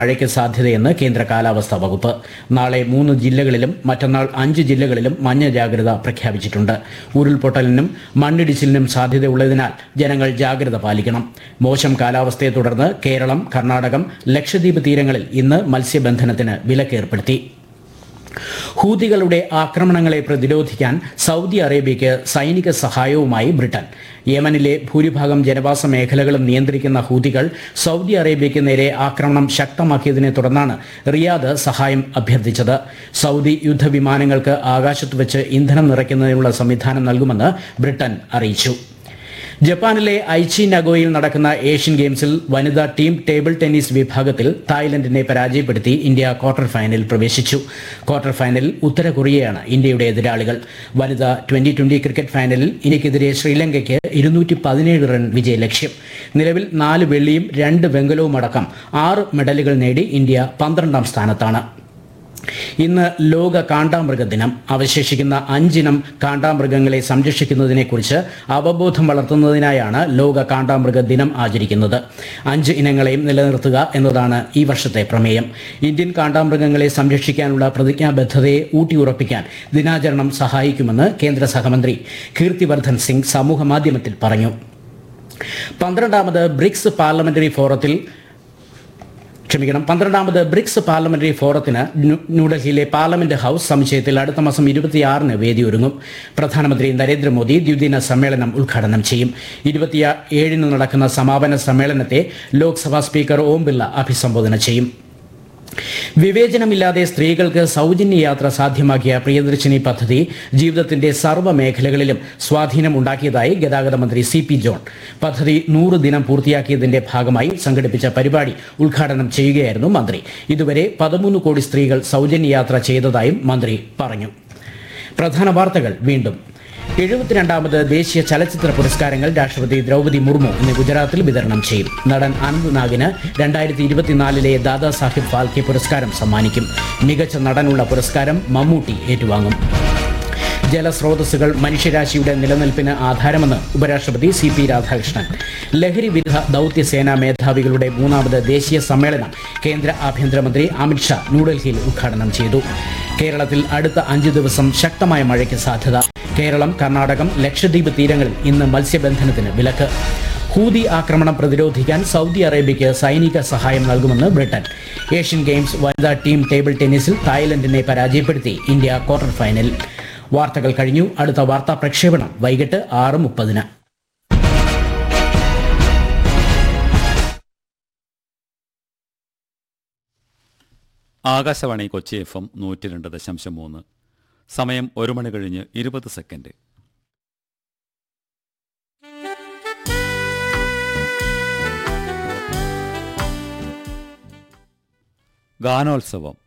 മഴയ്ക്ക് സാധ്യതയെന്ന് കേന്ദ്ര കാലാവസ്ഥാ വകുപ്പ് നാളെ മൂന്ന് ജില്ലകളിലും മറ്റന്നാൾ അഞ്ച് ജില്ലകളിലും മഞ്ഞ ജാഗ്രത പ്രഖ്യാപിച്ചിട്ടുണ്ട് ഉരുൾപൊട്ടലിനും മണ്ണിടിച്ചിലിനും സാധ്യതയുള്ളതിനാൽ ജനങ്ങൾ ജാഗ്രത പാലിക്കണം മോശം കാലാവസ്ഥയെ തുടർന്ന് കേരളം കർണാടകം ലക്ഷദ്വീപ് തീരങ്ങളിൽ ഇന്ന് മത്സ്യബന്ധനത്തിന് വിലക്കേർപ്പെടുത്തി ഹൂതികളുടെ ആക്രമണങ്ങളെ പ്രതിരോധിക്കാൻ സൗദി അറേബ്യയ്ക്ക് സൈനിക സഹായവുമായി ബ്രിട്ടൻ യമനിലെ ഭൂരിഭാഗം ജനവാസ മേഖലകളും നിയന്ത്രിക്കുന്ന ഹൂതികൾ സൗദി അറേബ്യയ്ക്ക് നേരെ ആക്രമണം ശക്തമാക്കിയതിനെ തുടർന്നാണ് റിയാദ് സഹായം അഭ്യർത്ഥിച്ചത് സൗദി യുദ്ധവിമാനങ്ങൾക്ക് ആകാശത്ത് വെച്ച് ഇന്ധനം നിറയ്ക്കുന്നതിനുള്ള സംവിധാനം നൽകുമെന്ന് ബ്രിട്ടൻ അറിയിച്ചു ജപ്പാനിലെ ഐച്ചി നഗോയിൽ നടക്കുന്ന ഏഷ്യൻ ഗെയിംസിൽ വനിതാ ടീം ടേബിൾ ടെന്നീസ് വിഭാഗത്തിൽ തായ്ലൻഡിനെ പരാജയപ്പെടുത്തി ഇന്ത്യ ക്വാർട്ടർ ഫൈനലിൽ പ്രവേശിച്ചു ക്വാർട്ടർ ഫൈനലിൽ ഉത്തര കൊറിയയാണ് ഇന്ത്യയുടെ എതിരാളികൾ വനിതാ ട്വന്റി ട്വന്റി ക്രിക്കറ്റ് ഫൈനലിൽ ഇന്ത്യക്കെതിരെ ശ്രീലങ്കയ്ക്ക് ഇരുന്നൂറ്റി പതിനേഴ് റൺ വിജയലക്ഷ്യം നിലവിൽ നാല് വെള്ളിയും രണ്ട് വെങ്കലവും അടക്കം ആറ് മെഡലുകൾ നേടി ഇന്ത്യ പന്ത്രണ്ടാം സ്ഥാനത്താണ് ഇന്ന് ലോക കാണ്ടാമൃഗ ദിനം അവശേഷിക്കുന്ന അഞ്ചിനം കാണ്ടാമൃഗങ്ങളെ സംരക്ഷിക്കുന്നതിനെക്കുറിച്ച് അവബോധം വളർത്തുന്നതിനായാണ് ലോക കാണ്ടാമൃഗ ദിനം ആചരിക്കുന്നത് അഞ്ച് ഇനങ്ങളെയും നിലനിർത്തുക എന്നതാണ് ഈ വർഷത്തെ പ്രമേയം ഇന്ത്യൻ കാണ്ടാമൃഗങ്ങളെ സംരക്ഷിക്കാനുള്ള പ്രതിജ്ഞാബദ്ധതയെ ഊട്ടിയുറപ്പിക്കാൻ ദിനാചരണം സഹായിക്കുമെന്ന് കേന്ദ്ര സഹമന്ത്രി കീർത്തിവർദ്ധൻ സിംഗ് സമൂഹമാധ്യമത്തിൽ പറഞ്ഞു പന്ത്രണ്ടാമത് ബ്രിക്സ് പാർലമെന്ററി ഫോറത്തിൽ ക്ഷമിക്കണം പന്ത്രണ്ടാമത് ബ്രിക്സ് പാർലമെന്ററി ഫോറത്തിന് ന്യൂ- ന്യൂഡൽഹിയിലെ പാർലമെന്റ് ഹൌസ് സമുച്ചയത്തിൽ അടുത്ത മാസം ഇരുപത്തിയാറിന് വേദിയൊരുങ്ങും പ്രധാനമന്ത്രി നരേന്ദ്രമോദി ദ്വിദിന സമ്മേളനം ഉദ്ഘാടനം ചെയ്യും ഇരുപത്തി ഏഴിന് നടക്കുന്ന സമാപന സമ്മേളനത്തെ ലോക്സഭാ സ്പീക്കർ ഓം ബിർള അഭിസംബോധന ചെയ്യും വിവേചനമില്ലാതെ സ്ത്രീകൾക്ക് സൗജന്യ യാത്ര സാധ്യമാക്കിയ പ്രിയദർശിനി പദ്ധതി ജീവിതത്തിന്റെ സർവ്വ മേഖലകളിലും സ്വാധീനം ഉണ്ടാക്കിയതായി ഗതാഗത മന്ത്രി സി പി ജോൺ പദ്ധതി നൂറ് ദിനം പൂർത്തിയാക്കിയതിന്റെ ഭാഗമായി സംഘടിപ്പിച്ച പരിപാടി ഉദ്ഘാടനം ചെയ്യുകയായിരുന്നു മന്ത്രി ഇതുവരെ പതിമൂന്ന് കോടി സ്ത്രീകൾ സൗജന്യ യാത്ര ചെയ്തതായും മന്ത്രി പറഞ്ഞു പ്രധാന വാർത്തകൾ വീണ്ടും എഴുപത്തിരണ്ടാമത് ദേശീയ ചലച്ചിത്ര പുരസ്കാരങ്ങൾ രാഷ്ട്രപതി ദ്രൗപദി മുർമു ഇന്ന് ഗുജറാത്തിൽ വിതരണം ചെയ്യും നടൻ അനന്ത് നാഗിന് രണ്ടായിരത്തി ഇരുപത്തിനാലിലെ ദാദാ സാഹിബ് ഫാൽക്കെ പുരസ്കാരം സമ്മാനിക്കും മികച്ച നടനുള്ള പുരസ്കാരം മമ്മൂട്ടി ഏറ്റുവാങ്ങും ജലസ്രോതസ്സുകൾ മനുഷ്യരാശിയുടെ നിലനിൽപ്പിന് ആധാരമെന്ന് ഉപരാഷ്ട്രപതി സി പി രാധാകൃഷ്ണൻ ലഹരി വിരുദ്ധ ദൌത്യസേനാ മേധാവികളുടെ മൂന്നാമത് ദേശീയ സമ്മേളനം കേന്ദ്ര ആഭ്യന്തരമന്ത്രി അമിത്ഷാ ന്യൂഡൽഹിയിൽ ഉദ്ഘാടനം ചെയ്തു കേരളത്തിൽ അടുത്ത അഞ്ച് ദിവസം ശക്തമായ മഴയ്ക്ക് സാധ്യത കേരളം കർണാടകം ലക്ഷദ്വീപ് തീരങ്ങളിൽ ഇന്ന് മത്സ്യബന്ധനത്തിന് വിലക്ക് ഹൂതി ആക്രമണം പ്രതിരോധിക്കാൻ സൗദി അറേബ്യയ്ക്ക് സൈനിക സഹായം നൽകുമെന്ന് ബ്രിട്ടൻ ഏഷ്യൻ ഗെയിംസ് വനിതാ ടീം ടേബിൾ ടെന്നീസിൽ തായ്ലൻഡിനെ പരാജയപ്പെടുത്തി ഇന്ത്യ ക്വാർട്ടർ ഫൈനലിൽ വാർത്തകൾ കഴിഞ്ഞു അടുത്ത വാർത്താ പ്രക്ഷേപണം വൈകിട്ട് ആറ് മുപ്പതിന് ആകാശവാണി കൊച്ചി എഫ് എം നൂറ്റി രണ്ട് ദശാംശം മൂന്ന് സമയം ഒരു മണി കഴിഞ്ഞ് ഇരുപത് സെക്കൻഡ് ഗാനോത്സവം